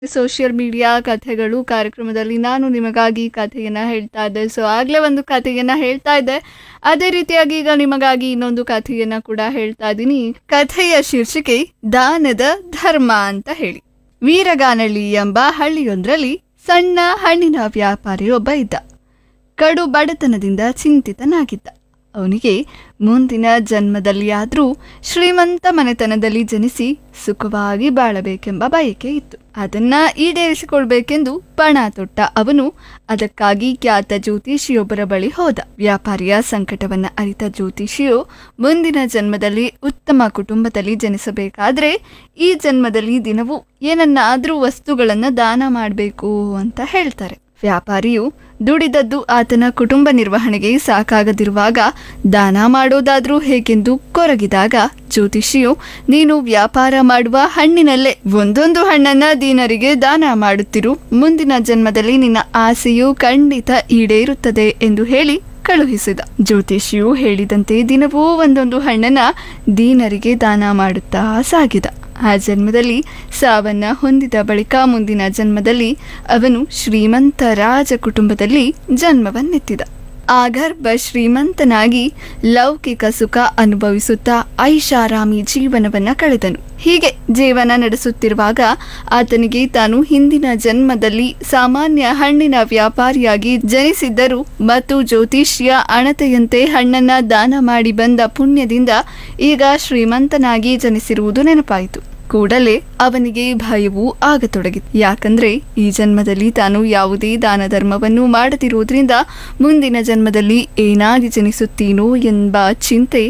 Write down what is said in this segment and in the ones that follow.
social media ಕಥೆಗಳು ಕಾರ್ಯಕ್ರಮದಲ್ಲಿ ನಾನು ನಿಮಗಾಗಿ ಕಥೆಯನ್ನ ಹೇಳ್ತಾ ಇದ್ದೆ ಸೊ ಆಗ್ಲೇ ಒಂದು ಕಥೆಯನ್ನ ಹೇಳ್ತಾ ಇದ್ದೆ ಅದೇ ರೀತಿಯಾಗಿ ಈಗ ನಿಮಗಾಗಿ ಇನ್ನೊಂದು ಕಥೆಯನ್ನ ಕೂಡ ಹೇಳ್ತಾ ಇದ್ದೀನಿ ಕಥೆಯ ಶೀರ್ಷಿಕೆ ದಾನದ ಧರ್ಮ ಅಂತ ಹೇಳಿ ವೀರಗಾನಳ್ಳಿ ಎಂಬ ಹಳ್ಳಿಯೊಂದರಲ್ಲಿ ಸಣ್ಣ ಹಣ್ಣಿನ ವ್ಯಾಪಾರಿ ಒಬ್ಬ ಇದ್ದ ಕಡು ಬಡತನದಿಂದ ಚಿಂತಿತನಾಗಿದ್ದ ಅವನಿಗೆ ಮುಂದಿನ ಜನ್ಮದಲ್ಲಿ ಆದರೂ ಶ್ರೀಮಂತ ಮನೆತನದಲ್ಲಿ ಜನಿಸಿ ಸುಖವಾಗಿ ಬಾಳಬೇಕೆಂಬ ಬಯಕೆ ಇತ್ತು ಅದನ್ನ ಈಡೇರಿಸಿಕೊಳ್ಬೇಕೆಂದು ಪಣ ತೊಟ್ಟ ಅವನು ಅದಕ್ಕಾಗಿ ಖ್ಯಾತ ಜ್ಯೋತಿಷಿಯೊಬ್ಬರ ಬಳಿ ಹೋದ ವ್ಯಾಪಾರಿಯ ಸಂಕಟವನ್ನ ಅರಿತ ಜ್ಯೋತಿಷಿಯು ಮುಂದಿನ ಜನ್ಮದಲ್ಲಿ ಉತ್ತಮ ಕುಟುಂಬದಲ್ಲಿ ಜನಿಸಬೇಕಾದ್ರೆ ಈ ಜನ್ಮದಲ್ಲಿ ದಿನವೂ ಏನನ್ನಾದ್ರೂ ವಸ್ತುಗಳನ್ನ ದಾನ ಮಾಡಬೇಕು ಅಂತ ಹೇಳ್ತಾರೆ ವ್ಯಾಪಾರಿಯು ದುಡಿದದ್ದು ಆತನ ಕುಟುಂಬ ನಿರ್ವಹಣೆಗೆ ಸಾಕಾಗದಿರುವಾಗ ದಾನ ಮಾಡೋದಾದ್ರೂ ಹೇಗೆಂದು ಕೊರಗಿದಾಗ ಜ್ಯೋತಿಷಿಯು ನೀನು ವ್ಯಾಪಾರ ಮಾಡುವ ಹಣ್ಣಿನಲ್ಲೇ ಒಂದೊಂದು ಹಣ್ಣನ್ನ ದೀನರಿಗೆ ದಾನ ಮಾಡುತ್ತಿರು ಮುಂದಿನ ಜನ್ಮದಲ್ಲಿ ನಿನ್ನ ಆಸೆಯು ಖಂಡಿತ ಈಡೇರುತ್ತದೆ ಎಂದು ಹೇಳಿ ಕಳುಹಿಸಿದ ಜ್ಯೋತಿಷಿಯು ಹೇಳಿದಂತೆ ದಿನವೂ ಒಂದೊಂದು ಹಣ್ಣನ್ನ ದೀನರಿಗೆ ದಾನ ಮಾಡುತ್ತಾ ಸಾಗಿದ ಆ ಜನ್ಮದಲ್ಲಿ ಸಾವನ್ನ ಹೊಂದಿದ ಬಳಿಕ ಮುಂದಿನ ಜನ್ಮದಲ್ಲಿ ಅವನು ಶ್ರೀಮಂತ ರಾಜ ಕುಟುಂಬದಲ್ಲಿ ಜನ್ಮವನ್ನೆತ್ತಿದ ಆಗರ್ಭ ಶ್ರೀಮಂತನಾಗಿ ಲೌಕಿಕ ಸುಖ ಅನುಭವಿಸುತ್ತಾ ಐಷಾರಾಮಿ ಜೀವನವನ್ನ ಕಳೆದನು ಹೀಗೆ ಜೀವನ ನಡೆಸುತ್ತಿರುವಾಗ ಆತನಿಗೆ ತಾನು ಹಿಂದಿನ ಜನ್ಮದಲ್ಲಿ ಸಾಮಾನ್ಯ ಹಣ್ಣಿನ ವ್ಯಾಪಾರಿಯಾಗಿ ಜನಿಸಿದ್ದರು ಮತ್ತು ಜ್ಯೋತಿಷ್ಯ ಅಣತೆಯಂತೆ ಹಣ್ಣನ್ನ ದಾನ ಮಾಡಿ ಬಂದ ಪುಣ್ಯದಿಂದ ಈಗ ಶ್ರೀಮಂತನಾಗಿ ಜನಿಸಿರುವುದು ನೆನಪಾಯಿತು ಕೂಡಲೇ ಅವನಿಗೆ ಭಯವೂ ಆಗತೊಡಗಿತು ಯಾಕಂದ್ರೆ ಈ ಜನ್ಮದಲ್ಲಿ ತಾನು ಯಾವುದೇ ದಾನ ಧರ್ಮವನ್ನು ಮಾಡದಿರುವುದರಿಂದ ಮುಂದಿನ ಜನ್ಮದಲ್ಲಿ ಏನಾಗಿ ಜನಿಸುತ್ತೀನೋ ಎಂಬ ಚಿಂತೆ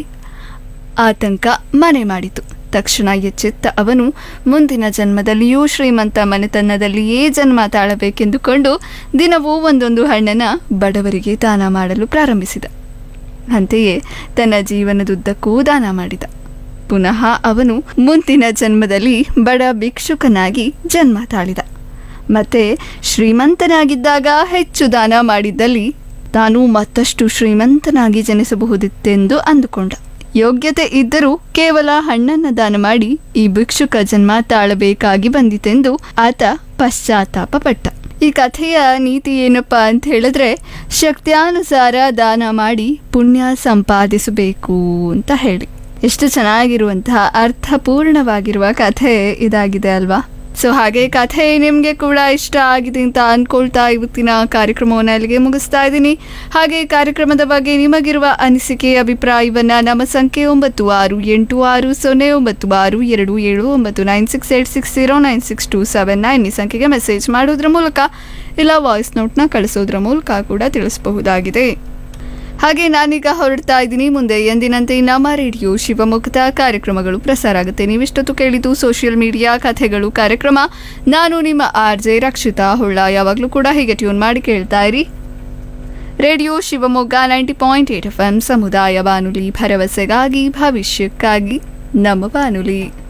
ಆತಂಕ ಮನೆ ಮಾಡಿತು ತಕ್ಷಣ ಎಚ್ಚೆತ್ತ ಅವನು ಮುಂದಿನ ಜನ್ಮದಲ್ಲಿಯೂ ಶ್ರೀಮಂತ ಮನೆತನದಲ್ಲಿಯೇ ಜನ್ಮ ತಾಳಬೇಕೆಂದುಕೊಂಡು ದಿನವೂ ಒಂದೊಂದು ಹಣ್ಣನ್ನ ಬಡವರಿಗೆ ದಾನ ಮಾಡಲು ಪ್ರಾರಂಭಿಸಿದ ಅಂತೆಯೇ ತನ್ನ ಜೀವನದುದ್ದಕ್ಕೂ ದಾನ ಮಾಡಿದ ಪುನಃ ಅವನು ಮುಂದಿನ ಜನ್ಮದಲ್ಲಿ ಬಡ ಭಿಕ್ಷುಕನಾಗಿ ಜನ್ಮ ತಾಳಿದ ಮತ್ತೆ ಶ್ರೀಮಂತನಾಗಿದ್ದಾಗ ಹೆಚ್ಚು ದಾನ ಮಾಡಿದ್ದಲ್ಲಿ ತಾನು ಮತ್ತಷ್ಟು ಶ್ರೀಮಂತನಾಗಿ ಜನಿಸಬಹುದಿತ್ತೆಂದು ಅಂದುಕೊಂಡ ಯೋಗ್ಯತೆ ಇದ್ದರೂ ಕೇವಲ ಹಣ್ಣನ್ನ ದಾನ ಮಾಡಿ ಈ ಭಿಕ್ಷುಕ ಜನ್ಮ ತಾಳಬೇಕಾಗಿ ಬಂದಿತೆಂದು ಆತ ಪಶ್ಚಾತ್ತಾಪ ಪಟ್ಟ ಈ ಕಥೆಯ ನೀತಿ ಏನಪ್ಪಾ ಅಂತ ಹೇಳಿದ್ರೆ ಶಕ್ತ್ಯಾನುಸಾರ ದಾನ ಮಾಡಿ ಪುಣ್ಯ ಸಂಪಾದಿಸಬೇಕು ಅಂತ ಹೇಳಿ ಎಷ್ಟು ಚೆನ್ನಾಗಿರುವಂತಹ ಅರ್ಥಪೂರ್ಣವಾಗಿರುವ ಕಥೆ ಇದಾಗಿದೆ ಅಲ್ವಾ ಸೊ ಹಾಗೆ ಕಥೆ ನಿಮಗೆ ಕೂಡ ಇಷ್ಟ ಆಗಿದೆ ಅಂತ ಅನ್ಕೊಳ್ತಾ ಇವತ್ತಿನ ಕಾರ್ಯಕ್ರಮವನ್ನು ಅಲ್ಲಿಗೆ ಮುಗಿಸ್ತಾ ಇದ್ದೀನಿ ಹಾಗೆ ಕಾರ್ಯಕ್ರಮದ ಬಗ್ಗೆ ನಿಮಗಿರುವ ಅನಿಸಿಕೆ ಅಭಿಪ್ರಾಯವನ್ನ ನಮ್ಮ ಸಂಖ್ಯೆ ಒಂಬತ್ತು ಆರು ಎಂಟು ಆರು ಸೊನ್ನೆ ಒಂಬತ್ತು ಆರು ಎರಡು ಏಳು ಒಂಬತ್ತು nine six eight six zero nine six two seven nine ಈ ಸಂಖ್ಯೆಗೆ ಮೆಸೇಜ್ ಮಾಡೋದ್ರ ಮೂಲಕ ಇಲ್ಲ ವಾಯ್ಸ್ ನೋಟ್ನ ಕಳಿಸೋದ್ರ ಮೂಲಕ ಕೂಡ ತಿಳಿಸಬಹುದಾಗಿದೆ ಹಾಗೆ ನಾನೀಗ ಹೊರಡ್ತಾ ಇದ್ದೀನಿ ಮುಂದೆ ಎಂದಿನಂತೆ ನಮ್ಮ ರೇಡಿಯೋ ಶಿವಮೊಗ್ಗದ ಕಾರ್ಯಕ್ರಮಗಳು ಪ್ರಸಾರ ಆಗುತ್ತೆ ನೀವಿಷ್ಟೊತ್ತು ಕೇಳಿದ್ದು ಸೋಷಿಯಲ್ ಮೀಡಿಯಾ ಕಥೆಗಳು ಕಾರ್ಯಕ್ರಮ ನಾನು ನಿಮ್ಮ ಆರ್ ಜೆ ರಕ್ಷಿತಾ ಹೊಳ್ಳ ಯಾವಾಗಲೂ ಕೂಡ ಹೀಗೆ ಟ್ಯೂನ್ ಮಾಡಿ ಕೇಳ್ತಾ ಇರಿ radio Shivamogga ninety point eight F M ಸಮುದಾಯ ಬಾನುಲಿ ಭರವಸೆಗಾಗಿ ಭವಿಷ್ಯಕ್ಕಾಗಿ ನಮ್ಮ ಬಾನುಲಿ